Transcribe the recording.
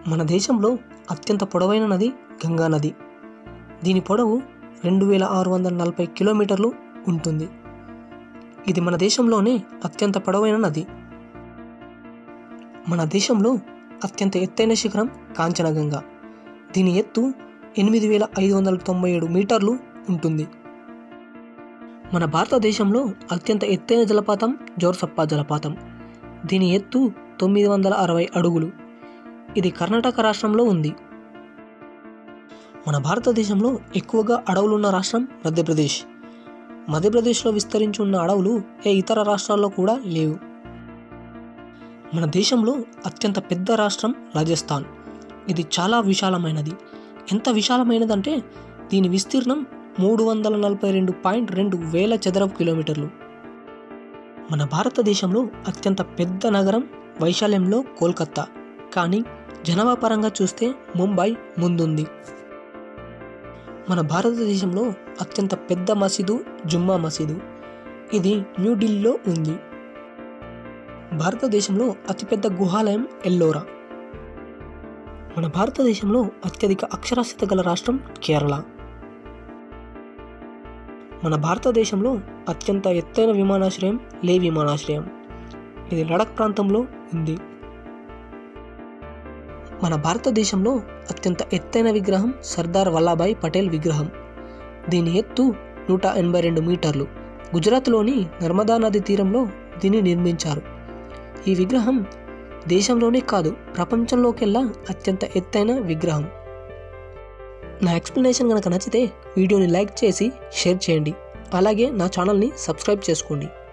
మన దేశంలో అత్యంత పొడవైన నది గంగా నది దీని పొడవు రెండు వేల ఆరు వందల నలభై కిలోమీటర్లు ఉంటుంది ఇది మన దేశంలోనే అత్యంత పొడవైన నది మన దేశంలో అత్యంత ఎత్తైన శిఖరం కాంచనగంగా దీని ఎత్తు ఎనిమిది వేల ఐదు వందల తొంభై ఏడు మీటర్లు ఉంటుంది మన భారతదేశంలో అత్యంత ఎత్తైన జలపాతం జోర్సప్ప జలపాతం దీని ఎత్తు తొమ్మిది వందల అరవై అడుగులు ఇది కర్ణాటక రాష్ట్రంలో ఉంది మన భారతదేశంలో ఎక్కువగా అడవులున్న రాష్ట్రం మధ్యప్రదేశ్ మధ్యప్రదేశ్లో విస్తరించి ఉన్న అడవులు ఏ ఇతర రాష్ట్రాల్లో కూడా లేవు మన దేశంలో అత్యంత పెద్ద రాష్ట్రం రాజస్థాన్ ఇది చాలా విశాలమైనది ఎంత విశాలమైనదంటే దీని విస్తీర్ణం మూడు వందల నలభై రెండు పాయింట్ రెండు వేల చదరపు కిలోమీటర్లు మన భారతదేశంలో అత్యంత పెద్ద నగరం వైశాల్యంలో కోల్కత్తా కానీ జనాభా పరంగా చూస్తే ముంబై ముందుంది మన భారతదేశంలో అత్యంత పెద్ద మసీదు జుమ్మా మసీదు ఇది న్యూఢిల్లీలో ఉంది భారతదేశంలో అతిపెద్ద గుహాలయం ఎల్లోరా మన భారతదేశంలో అత్యధిక అక్షరాస్యత గల రాష్ట్రం కేరళ మన భారతదేశంలో అత్యంత ఎత్తైన విమానాశ్రయం లే విమానాశ్రయం ఇది లడక్ ప్రాంతంలో ఉంది మన భారతదేశంలో అత్యంత ఎత్తైన విగ్రహం సర్దార్ వల్లభాయ్ పటేల్ విగ్రహం దీని ఎత్తు నూట ఎనభై రెండు మీటర్లు గుజరాత్లోని నర్మదా నది తీరంలో దీన్ని నిర్మించారు ఈ విగ్రహం దేశంలోనే కాదు ప్రపంచంలోకెల్లా అత్యంత ఎత్తైన విగ్రహం నా ఎక్స్ప్లెనేషన్ కనుక నచ్చితే వీడియోని లైక్ చేసి షేర్ చేయండి అలాగే నా ఛానల్ని సబ్స్క్రైబ్ చేసుకోండి